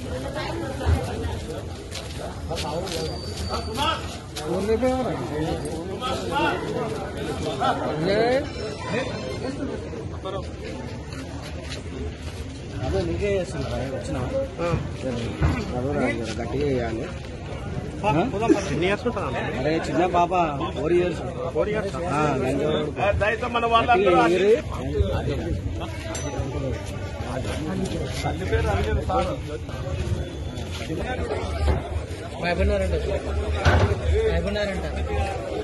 అదే నీకే చేస్తున్నా వచ్చిన గట్టిగా వేయాలి ఎన్ని ఇయర్స్ ఉంటాను అరే చిన్న పాప ఫోర్ ఇయర్స్ ఫోర్ ఇయర్స్ గట్టిగా మన వాళ్ళందరూ ఎగిరి తల్లి పేరు అడిగారు సార్ అయిపోయినారంట అయిపోయినారంట